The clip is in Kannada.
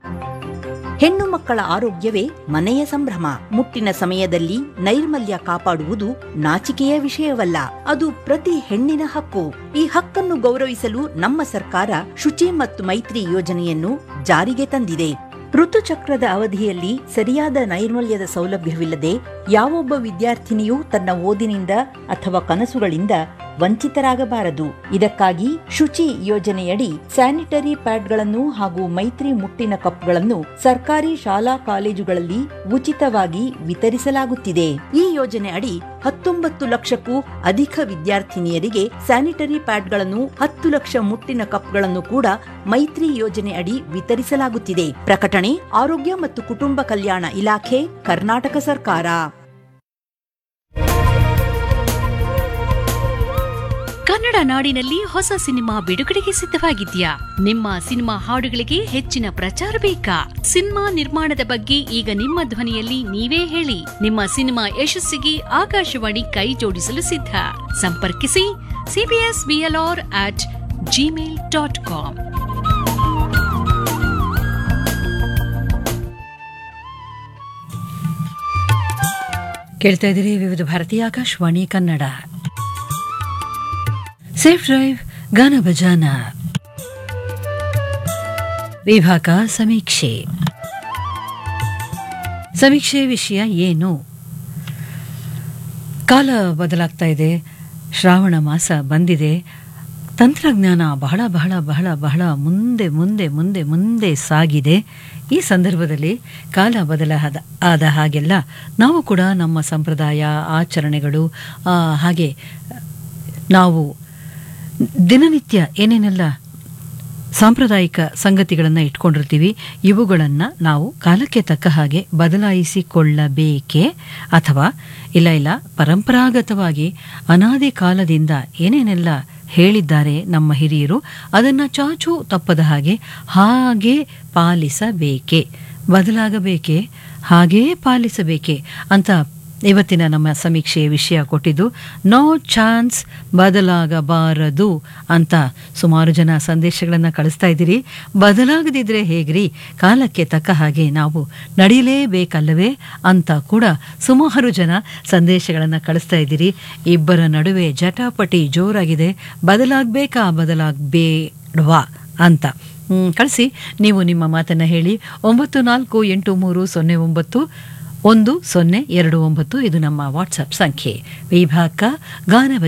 ಹೆಣ್ಣು ಮಕ್ಕಳ ಆರೋಗ್ಯವೇ ಮನೆಯ ಸಂಭ್ರಮ ಮುಟ್ಟಿನ ಸಮಯದಲ್ಲಿ ನೈರ್ಮಲ್ಯ ಕಾಪಾಡುವುದು ನಾಚಿಕೆಯ ವಿಷಯವಲ್ಲ ಅದು ಪ್ರತಿ ಹೆಣ್ಣಿನ ಹಕ್ಕು ಈ ಹಕ್ಕನ್ನು ಗೌರವಿಸಲು ನಮ್ಮ ಸರ್ಕಾರ ಶುಚಿ ಮತ್ತು ಮೈತ್ರಿ ಯೋಜನೆಯನ್ನು ಜಾರಿಗೆ ತಂದಿದೆ ಋತುಚಕ್ರದ ಅವಧಿಯಲ್ಲಿ ಸರಿಯಾದ ನೈರ್ಮಲ್ಯದ ಸೌಲಭ್ಯವಿಲ್ಲದೆ ಯಾವೊಬ್ಬ ವಿದ್ಯಾರ್ಥಿನಿಯೂ ತನ್ನ ಓದಿನಿಂದ ಅಥವಾ ಕನಸುಗಳಿಂದ ವಂಚಿತರಾಗಬಾರದು ಇದಕ್ಕಾಗಿ ಶುಚಿ ಯೋಜನೆಯಡಿ ಸ್ಯಾನಿಟರಿ ಪ್ಯಾಡ್ಗಳನ್ನು ಹಾಗೂ ಮೈತ್ರಿ ಮುಟ್ಟಿನ ಕಪ್ಗಳನ್ನು ಸರ್ಕಾರಿ ಶಾಲಾ ಕಾಲೇಜುಗಳಲ್ಲಿ ಉಚಿತವಾಗಿ ವಿತರಿಸಲಾಗುತ್ತಿದೆ ಈ ಯೋಜನೆ ಅಡಿ ಹತ್ತೊಂಬತ್ತು ಲಕ್ಷಕ್ಕೂ ಅಧಿಕ ವಿದ್ಯಾರ್ಥಿನಿಯರಿಗೆ ಸ್ಯಾನಿಟರಿ ಪ್ಯಾಡ್ಗಳನ್ನು ಹತ್ತು ಲಕ್ಷ ಮುಟ್ಟಿನ ಕಪ್ಗಳನ್ನು ಕೂಡ ಮೈತ್ರಿ ಯೋಜನೆ ಅಡಿ ವಿತರಿಸಲಾಗುತ್ತಿದೆ ಪ್ರಕಟಣೆ ಆರೋಗ್ಯ ಮತ್ತು ಕುಟುಂಬ ಕಲ್ಯಾಣ ಇಲಾಖೆ ಕರ್ನಾಟಕ ಸರ್ಕಾರ ಕನ್ನಡ ನಾಡಿನಲ್ಲಿ ಹೊಸ ಸಿನಿಮಾ ಬಿಡುಗಡೆಗೆ ಸಿದ್ಧವಾಗಿದ್ಯಾ ನಿಮ್ಮ ಸಿನಿಮಾ ಹಾಡುಗಳಿಗೆ ಹೆಚ್ಚಿನ ಪ್ರಚಾರ ಬೇಕಾ ಸಿನಿಮಾ ನಿರ್ಮಾಣದ ಬಗ್ಗೆ ಈಗ ನಿಮ್ಮ ಧ್ವನಿಯಲ್ಲಿ ನೀವೇ ಹೇಳಿ ನಿಮ್ಮ ಸಿನಿಮಾ ಯಶಸ್ಸಿಗೆ ಆಕಾಶವಾಣಿ ಕೈ ಜೋಡಿಸಲು ಸಿದ್ಧ ಸಂಪರ್ಕಿಸಿ CBS BLR at Gmail dot com ಕೇಳ್ತಾ ಇದ್ದೀರಿ ವಿವಿಧ ಭಾರತೀಯ ಆಕಾಶವಾಣಿ ಕನ್ನಡ ಸೇಫ್ ಡ್ರೈವ್ ಗಾನ ಭಜಾನ ವಿಭಾಗ ಸಮೀಕ್ಷೆ ಸಮೀಕ್ಷೆ ವಿಷಯ ಏನು ಕಾಲ ಬದಲಾಗ್ತಾ ಇದೆ ಶ್ರಾವಣ ಮಾಸ ಬಂದಿದೆ ತಂತ್ರಜ್ಞಾನ ಬಹಳ ಬಹಳ ಬಹಳ ಬಹಳ ಮುಂದೆ ಮುಂದೆ ಮುಂದೆ ಮುಂದೆ ಸಾಗಿದೆ ಈ ಸಂದರ್ಭದಲ್ಲಿ ಕಾಲ ಬದಲಾದ ಆದ ಹಾಗೆಲ್ಲ ನಾವು ಕೂಡ ನಮ್ಮ ಸಂಪ್ರದಾಯ ಆಚರಣೆಗಳು ಆ, ಹಾಗೆ ನಾವು ದಿನನಿತ್ಯ ಏನೇನೆಲ್ಲ ಸಾಂಪ್ರದಾಯಿಕ ಸಂಗತಿಗಳನ್ನು ಇಟ್ಕೊಂಡಿರ್ತೀವಿ ಇವುಗಳನ್ನು ನಾವು ಕಾಲಕ್ಕೆ ತಕ್ಕ ಹಾಗೆ ಬದಲಾಯಿಸಿಕೊಳ್ಳಬೇಕೇ ಅಥವಾ ಇಲ್ಲ ಇಲ್ಲ ಪರಂಪರಾಗತವಾಗಿ ಅನಾದಿ ಕಾಲದಿಂದ ಏನೇನೆಲ್ಲ ಹೇಳಿದ್ದಾರೆ ನಮ್ಮ ಹಿರಿಯರು ಅದನ್ನು ಚಾಚೂ ತಪ್ಪದ ಹಾಗೆ ಹಾಗೇ ಪಾಲಿಸಬೇಕೆ ಬದಲಾಗಬೇಕೆ ಹಾಗೇ ಪಾಲಿಸಬೇಕೆ ಅಂತ ಇವತ್ತಿನ ನಮ್ಮ ಸಮೀಕ್ಷೆಯ ವಿಷಯ ಕೊಟ್ಟಿದ್ದು ನೋ ಚಾನ್ಸ್ ಬದಲಾಗಬಾರದು ಅಂತ ಸುಮಾರು ಜನ ಸಂದೇಶಗಳನ್ನು ಕಳಿಸ್ತಾ ಇದ್ದೀರಿ ಬದಲಾಗದಿದ್ರೆ ಹೇಗ್ರಿ ಕಾಲಕ್ಕೆ ತಕ್ಕ ಹಾಗೆ ನಾವು ನಡೆಯಲೇಬೇಕಲ್ಲವೇ ಅಂತ ಕೂಡ ಸುಮಾರು ಜನ ಸಂದೇಶಗಳನ್ನು ಕಳಿಸ್ತಾ ಇದ್ದೀರಿ ಇಬ್ಬರ ನಡುವೆ ಜಟಾಪಟಿ ಜೋರಾಗಿದೆ ಬದಲಾಗಬೇಕಾ ಬದಲಾಗಬೇಡವಾ ಅಂತ ಹ್ಮ್, ಕಳಿಸಿ ನೀವು ನಿಮ್ಮ ಮಾತನ್ನು ಹೇಳಿ ಒಂಬತ್ತು ನಾಲ್ಕು ಎಂಟು ಮೂರು ಸೊನ್ನೆ ಒಂಬತ್ತು ಒಂದು ಸೊನ್ನೆ ಎರಡು ಒಂಬತ್ತು ಇದು ನಮ್ಮ ವಾಟ್ಸಪ್ ಸಂಖ್ಯೆ ವಿಭಾಗ ಗಾನ